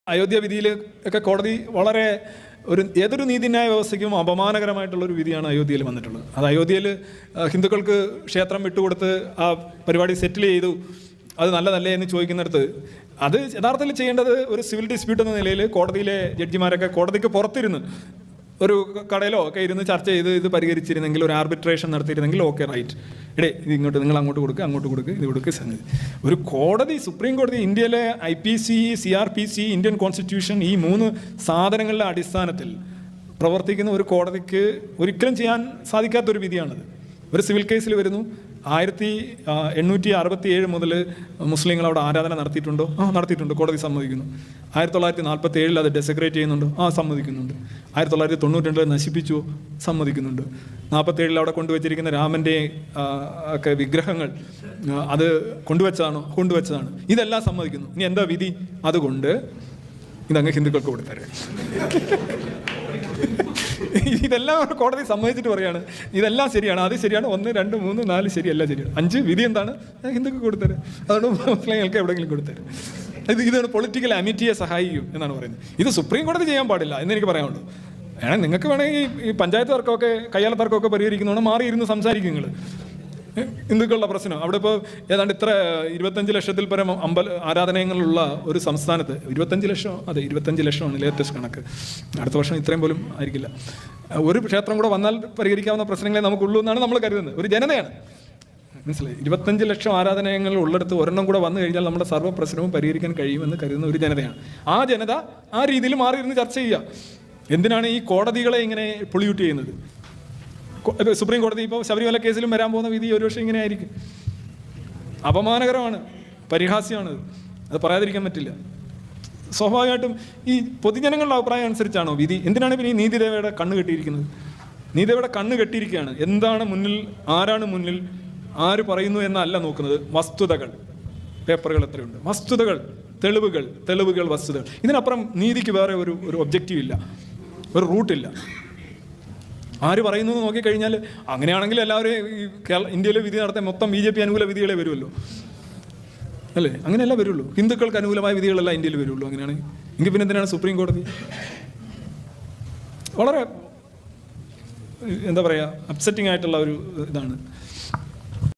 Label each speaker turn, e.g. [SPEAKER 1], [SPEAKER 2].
[SPEAKER 1] അയോധ്യ വിധിയിൽ ഒക്കെ കോടതി വളരെ ഒരു ഏതൊരു നീതിന്യായ വ്യവസ്ഥയ്ക്കും അപമാനകരമായിട്ടുള്ള ഒരു വിധിയാണ് അയോധ്യയിൽ വന്നിട്ടുള്ളത് അത് അയോധ്യയിൽ ആ, ഹിന്ദുക്കൾക്ക് ക്ഷേത്രം വിട്ടുകൊടുത്ത് ആ പരിപാടി സെറ്റിൽ ചെയ്തു അത് നല്ലതല്ലേ എന്ന് ചോദിക്കുന്നിടത്ത് അത് യഥാർത്ഥത്തിൽ ചെയ്യേണ്ടത് ഒരു സിവിൽ ഡിസ്പ്യൂട്ട് എന്ന നിലയിൽ കോടതിയിലെ ജഡ്ജിമാരൊക്കെ കോടതിക്ക് പുറത്തിരുന്ന് ഒരു കടയിലോ ഒക്കെ ഇരുന്ന് ചർച്ച ചെയ്ത് ഇത് പരിഹരിച്ചിരുന്നെങ്കിൽ ഒരു ആർബിട്രേഷൻ നടത്തിയിരുന്നെങ്കിൽ ഓക്കെ റൈറ്റ് ഇടേ ഇത് ഇങ്ങോട്ട് നിങ്ങൾ അങ്ങോട്ട് കൊടുക്കുക അങ്ങോട്ട് കൊടുക്കുക ഇത് കൊടുക്കുക സംഗതി ഒരു കോടതി സുപ്രീം കോടതി ഇന്ത്യയിലെ I P C C R P C Indian constitution ഈ മൂന്ന് സാധനങ്ങളുടെ അടിസ്ഥാനത്തിൽ പ്രവർത്തിക്കുന്ന ഒരു കോടതിക്ക് ഒരിക്കലും ചെയ്യാൻ സാധിക്കാത്തൊരു വിധിയാണത് ഒരു സിവിൽ കേസിൽ വരുന്നു ആയിരത്തി ആ, എണ്ണൂറ്റി അറുപത്തി ഏഴ് മുതൽ മുസ്ലിങ്ങൾ അവിടെ ആരാധന നടത്തിയിട്ടുണ്ടോ ആ നടത്തിയിട്ടുണ്ട് കോടതി സമ്മതിക്കുന്നു ആയിരത്തി തൊള്ളായിരത്തി നാൽപ്പത്തി ഏഴിൽ അത് ഡെസഗ്രേറ്റ് ചെയ്യുന്നുണ്ടോ ആ സമ്മതിക്കുന്നുണ്ട് ആയിരത്തി തൊള്ളായിരത്തി തൊണ്ണൂറ്റി രണ്ടിൽ നശിപ്പിച്ചുവോ സമ്മതിക്കുന്നുണ്ട് നാൽപ്പത്തി ഏഴിൽ അവിടെ കൊണ്ടുവച്ചിരിക്കുന്ന രാമൻ്റെ ആ, ഒക്കെ വിഗ്രഹങ്ങൾ ആ, അത് കൊണ്ടുവച്ചതാണോ കൊണ്ടുവച്ചതാണ് ഇതെല്ലാം സമ്മതിക്കുന്നു ഇനി എന്താ വിധി അതുകൊണ്ട് ഇതങ്ങ് ഹിന്ദുക്കൾക്ക് കൊടുത്തരാം ഇതെല്ലാം കോടതി സമ്മതിച്ചിട്ട് പറയാണ് ഇതെല്ലാം ശരിയാണ് അത് ശരിയാണ് ഒന്ന് രണ്ട് മൂന്ന് നാല് ശരിയല്ല ശരിയാണ് അഞ്ച് വിധി എന്താണ് ഹിന്ദുക്ക് കൊടുത്തരും അതുകൊണ്ട് മുസ്ലിങ്ങൾക്ക് എവിടെയെങ്കിലും കൊടുത്തരും ഇത് ഇതാണ് പൊളിറ്റിക്കൽ അമിറ്റിയെ സഹായിക്കും എന്നാണ് പറയുന്നത് ഇത് സുപ്രീം കോടതി ചെയ്യാൻ പാടില്ല എന്ന് എനിക്ക് പറയാനുള്ളൂ വേണമെങ്കിൽ നിങ്ങൾക്ക് വേണമെങ്കിൽ ഈ പഞ്ചായത്ത് തർക്കമൊക്കെ കയ്യാല തർക്കമൊക്കെ പരിഹരിക്കുന്നതുകൊണ്ട് മാറി ഇരുന്ന് സംസാരിക്കും നിങ്ങൾ ഹിന്ദുക്കളുടെ പ്രശ്നം അവിടെ ഇപ്പോൾ ഏതാണ്ട് ഇത്ര ഇരുപത്തഞ്ച് ലക്ഷത്തിൽ പരം അമ്പല ആരാധനകളുള്ള ഒരു സംസ്ഥാനത്ത് ഇരുപത്തഞ്ച് ലക്ഷം അതെ ഇരുപത്തഞ്ച് ലക്ഷമാണ് ലേറ്റസ്റ്റ് കണക്ക് അടുത്ത വർഷം ഇത്രയും പോലും ആയിരിക്കില്ല ഒരു ക്ഷേത്രം കൂടെ വന്നാൽ പരിഹരിക്കാവുന്ന പ്രശ്നങ്ങളെ നമുക്കുള്ളൂ എന്നാണ് നമ്മൾ കരുതുന്നത് ഒരു ജനതയാണ് മനസ്സിലായി ഇരുപത്തഞ്ച് ലക്ഷം ആരാധനയങ്ങൾ ഉള്ളിടത്ത് ഒരെണ്ണം കൂടെ വന്നു കഴിഞ്ഞാൽ നമ്മുടെ സർവ്വ പ്രശ്നവും പരിഹരിക്കാൻ കഴിയുമെന്ന് കരുതുന്ന ഒരു ജനതയാണ് ആ ജനത ആ രീതിയിൽ മാറിയിരുന്ന് ചർച്ച ചെയ്യുക എന്തിനാണ് ഈ കോടതികളെ ഇങ്ങനെ പൊളിയൂട്ട് ചെയ്യുന്നത് കൊ- ഇപ്പൊ സുപ്രീം കോടതി ഇപ്പോൾ ശബരിമല കേസിലും വരാൻ പോകുന്ന വിധി ഒരുപക്ഷെ ഇങ്ങനെ ആയിരിക്കും അപമാനകരമാണ് പരിഹാസ്യമാണ് അത് പറയാതിരിക്കാൻ പറ്റില്ല സ്വാഭാവികമായിട്ടും ഈ പൊതുജനങ്ങളുടെ അഭിപ്രായം അനുസരിച്ചാണോ വിധി എന്തിനാണ് പിന്നെ ഈ നീതിദേവയുടെ കണ്ണ് കെട്ടിയിരിക്കുന്നത് നീതിദേവയുടെ കണ്ണ് കെട്ടിയിരിക്കുകയാണ് എന്താണ് മുന്നിൽ ആരാണ് മുന്നിൽ ആര് പറയുന്നു എന്നല്ല നോക്കുന്നത് വസ്തുതകൾ പേപ്പറുകൾ എത്രയുണ്ട് വസ്തുതകൾ തെളിവുകൾ തെളിവുകൾ വസ്തുതകൾ ഇതിനപ്പുറം നീതിക്ക് വേറെ ഒരു ഒരു ഒബ്ജക്റ്റീവ് ഇല്ല ഒരു റൂട്ടില്ല ആര് പറയുന്നു എന്ന് നോക്കിക്കഴിഞ്ഞാൽ അങ്ങനെയാണെങ്കിൽ എല്ലാവരും ഈ കേരള ഇന്ത്യയിലെ വിധി നടത്താൻ മൊത്തം ബി ജെ പി അനുകൂല വിധികളെ വരുമല്ലോ അല്ലേ അങ്ങനെയല്ല വരുള്ളൂ ഹിന്ദുക്കൾക്ക് അനുകൂലമായ വിധികളല്ല ഇന്ത്യയിൽ വരുള്ളൂ അങ്ങനെയാണെങ്കിൽ എങ്കിൽ പിന്നെ എന്തിനാണ് സുപ്രീം കോടതി വളരെ എന്താ പറയുക അപ്സെറ്റിംഗ് ആയിട്ടുള്ള ഒരു ഇതാണ്